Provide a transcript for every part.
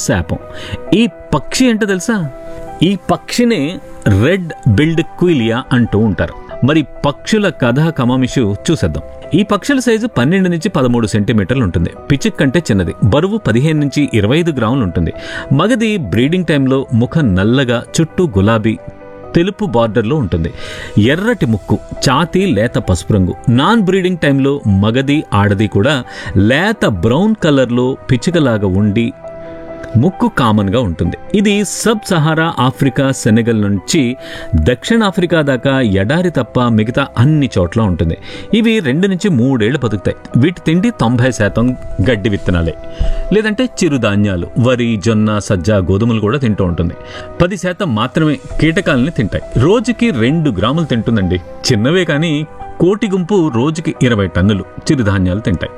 శాపం ఈ పక్షి ఏంటో తెలుసా ఈ పక్షినే రెడ్ బిల్డ్ క్విలియా అంటూ ఉంటారు మరి పక్షుల కథ కమామిషు చూసేద్దాం ఈ పక్షుల సైజు పన్నెండు నుంచి పదమూడు సెంటీమీటర్లు ఉంటుంది పిచ్చిక్ కంటే చిన్నది బరువు పదిహేను నుంచి ఇరవై ఐదు గ్రాములు ఉంటుంది మగది బ్రీడింగ్ టైంలో ముఖం నల్లగా చుట్టూ గులాబీ తెలుపు బార్డర్లో ఉంటుంది ఎర్రటి ముక్కు ఛాతీ లేత పసుపు రంగు నాన్ బ్రీడింగ్ టైంలో మగది ఆడది కూడా లేత బ్రౌన్ కలర్లో పిచ్చుకలాగా ఉండి ముక్కు కామన్గా ఉంటుంది ఇది సబ్ సహారా ఆఫ్రికా సెనెగల్ నుంచి దక్షిణాఫ్రికా దాకా ఎడారి తప్ప మిగతా అన్ని చోట్ల ఉంటుంది ఇవి రెండు నుంచి మూడేళ్లు బతుకుతాయి వీటి తిండి తొంభై శాతం గడ్డి విత్తనాలే లేదంటే చిరుధాన్యాలు వరి జొన్న సజ్జ గోధుమలు కూడా తింటూ ఉంటుంది పది శాతం మాత్రమే కీటకాలని తింటాయి రోజుకి రెండు గ్రాములు తింటుందండి చిన్నవే కానీ కోటి గుంపు రోజుకి ఇరవై టన్నులు చిరుధాన్యాలు తింటాయి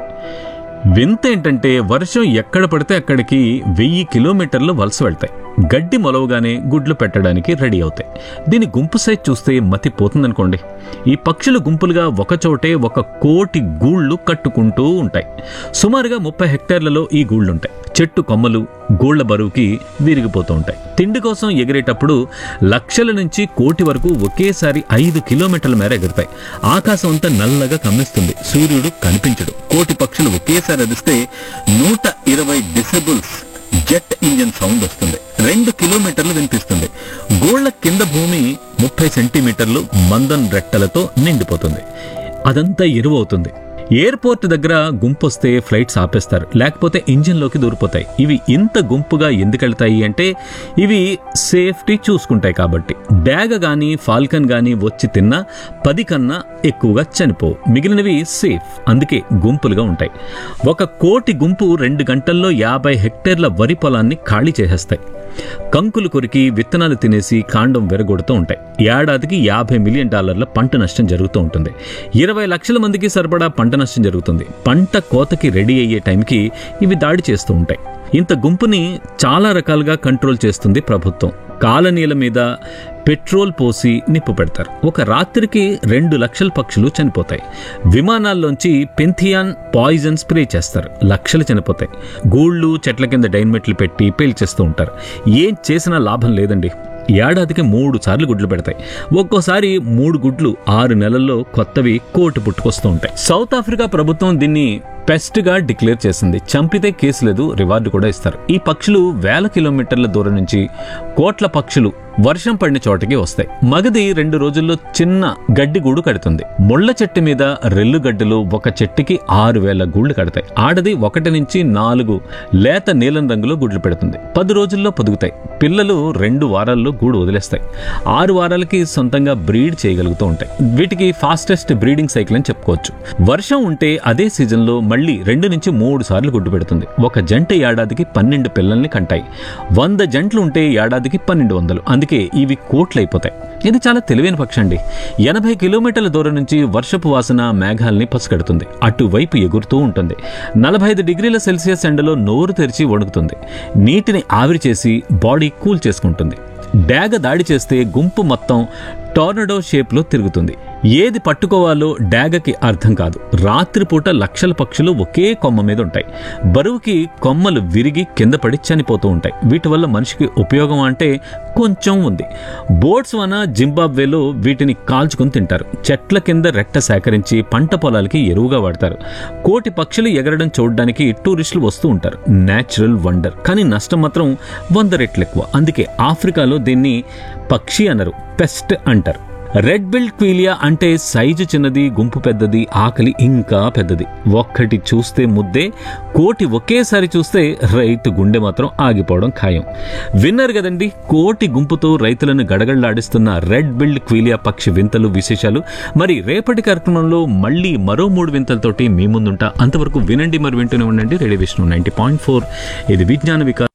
వింత ఏంటంటే వర్షం ఎక్కడ పడితే అక్కడికి వెయ్యి కిలోమీటర్లు వలస వెళ్తాయి గడ్డి మొలవగానే గుడ్లు పెట్టడానికి రెడీ అవుతాయి దీని గుంపు సైజ్ చూస్తే మతి పోతుందనుకోండి ఈ పక్షులు గుంపులుగా ఒకచోటే ఒక కోటి గూళ్ళు కట్టుకుంటూ ఉంటాయి సుమారుగా ముప్పై హెక్టార్లలో ఈ గూళ్ళుంటాయి చెట్టు కొమ్మలు గూళ్ల బరువుకి విరిగిపోతూ ఉంటాయి తిండి కోసం ఎగిరేటప్పుడు లక్షల నుంచి కోటి వరకు ఒకేసారి ఐదు కిలోమీటర్ల మేర ఎగురుతాయి ఆకాశం అంతా నల్లగా కమ్మిస్తుంది సూర్యుడు కనిపించడు కోటి పక్షులు ఒకేసారి అదిస్తే నూట ఇరవై డిసెబుల్స్ జెట్ ఇంజన్ సౌండ్ వస్తుంది రెండు కిలోమీటర్లు వినిపిస్తుంది గోళ్ల కింద భూమి ముప్పై సెంటీమీటర్లు మందం రెట్టలతో నిండిపోతుంది అదంతా ఎరువు అవుతుంది ఎయిర్పోర్ట్ దగ్గర గుంపు వస్తే ఫ్లైట్స్ ఆపేస్తారు లేకపోతే ఇంజిన్లోకి దూరిపోతాయి ఇవి ఇంత గుంపుగా ఎందుకు వెళ్తాయి అంటే ఇవి సేఫ్టీ చూసుకుంటాయి కాబట్టి డ్యాగ కానీ ఫాల్కన్ కానీ వచ్చి తిన్నా పది కన్నా ఎక్కువగా చనిపోవు మిగిలినవి సేఫ్ అందుకే గుంపులుగా ఉంటాయి ఒక కోటి గుంపు రెండు గంటల్లో యాభై హెక్టేర్ల వరి పొలాన్ని ఖాళీ చేసేస్తాయి కంకులు కొరికి విత్తనాలు తినేసి కాండం వెరగొడుతూ ఉంటాయి ఏడాదికి యాభై మిలియన్ డాలర్ల పంట నష్టం జరుగుతూ ఉంటుంది ఇరవై లక్షల మందికి సరిపడా పంట నష్టం జరుగుతుంది పంట కోతకి రెడీ అయ్యే టైంకి ఇవి దాడి చేస్తూ ఉంటాయి ఇంత గుంపుని చాలా రకాలుగా కంట్రోల్ చేస్తుంది ప్రభుత్వం కాలనీల మీద పెట్రోల్ పోసి నిప్పు పెడతారు ఒక రాత్రికి రెండు లక్షల పక్షులు చనిపోతాయి విమానాల్లోంచి పెంథియాన్ పాయిజన్ స్ప్రే చేస్తారు లక్షలు చనిపోతాయి గూళ్ళు చెట్ల కింద డైన్మెట్లు పెట్టి పేల్చేస్తూ ఉంటారు ఏం చేసినా లాభం లేదండి ఏడాదికి మూడు సార్లు గుడ్లు పెడతాయి ఒక్కోసారి మూడు గుడ్లు ఆరు నెలల్లో కొత్తవి కోటి పుట్టుకొస్తూ ఉంటాయి సౌత్ ఆఫ్రికా ప్రభుత్వం దీన్ని పెస్ట్ గా డిక్లేర్ చేసింది చంపితే కేసు లేదు రివార్డు కూడా ఇస్తారు ఈ పక్షులు వేల కిలోమీటర్ల దూరం నుంచి కోట్ల పక్షులు వర్షం పడిన చోటకి వస్తాయి మగది రెండు రోజుల్లో చిన్న గడ్డి గూడు కడుతుంది ముళ్ళ చెట్టు మీద రెల్లు గడ్డలు ఒక చెట్టుకి ఆరు వేల గూళ్ళు కడతాయి ఆడది ఒకటి నుంచి నాలుగు లేత నీలం రంగులో గుడ్లు పెడుతుంది పది రోజుల్లో పొదుగుతాయి పిల్లలు రెండు వారాల్లో గూడు వదిలేస్తాయి ఆరు వారాలకి సొంతంగా బ్రీడ్ చేయగలుగుతూ ఉంటాయి వీటికి ఫాస్టెస్ట్ బ్రీడింగ్ సైకిల్ అని చెప్పుకోవచ్చు వర్షం ఉంటే అదే సీజన్లో మళ్ళీ రెండు నుంచి మూడు సార్లు గుడ్డు పెడుతుంది ఒక జంట ఏడాదికి పన్నెండు పిల్లల్ని కంటాయి వంద జంటలు ఉంటే ఏడాదికి పన్నెండు వందలు అందుకే ఇవి కోట్లయిపోతాయి ఇది చాలా తెలివైన పక్షి అండి ఎనభై కిలోమీటర్ల దూరం నుంచి వర్షపు వాసన మేఘాల్ని పసిగడుతుంది అటువైపు ఎగురుతూ ఉంటుంది నలభై ఐదు డిగ్రీల సెల్సియస్ ఎండలో నోరు తెరిచి వణుకుతుంది నీటిని ఆవిరి చేసి బాడీ కూల్ చేసుకుంటుంది డాగ దాడి చేస్తే గుంపు మొత్తం టోర్నడో షేప్లో తిరుగుతుంది ఏది పట్టుకోవాలో డాగకి అర్థం కాదు రాత్రిపూట లక్షల పక్షులు ఒకే కొమ్మ మీద ఉంటాయి బరువుకి కొమ్మలు విరిగి కింద పడి చనిపోతూ ఉంటాయి వీటి వల్ల మనిషికి ఉపయోగం అంటే కొంచెం ఉంది బోట్స్ వన జింబాబ్వేలో వీటిని కాల్చుకుని తింటారు చెట్ల కింద రెట్ట సేకరించి పంట పొలాలకి ఎరువుగా వాడతారు కోటి పక్షులు ఎగరడం చూడడానికి టూరిస్టులు వస్తూ ఉంటారు నేచురల్ వండర్ కానీ నష్టం మాత్రం వంద రెట్లు ఎక్కువ అందుకే ఆఫ్రికాలో దీన్ని పక్షి అనరు పెస్ట్ అంటారు రెడ్ బిల్డ్ క్వీలియా అంటే సైజు చిన్నది గుంపు పెద్దది ఆకలి ఇంకా పెద్దది ఒక్కటి చూస్తే ముద్దే కోటి ఒకేసారి చూస్తే రైతు గుండె మాత్రం ఆగిపోవడం ఖాయం విన్నారు కదండి కోటి గుంపుతో రైతులను గడగడలాడిస్తున్న రెడ్ బిల్డ్ క్వీలియా పక్షి వింతలు విశేషాలు మరి రేపటి కార్యక్రమంలో మళ్ళీ మరో మూడు వింతలతోటి మీ ముందుంటా అంతవరకు వినండి మరి వింటూనే ఉండండి radio Vishnu ninety point four ఇది విజ్ఞాన వికాస్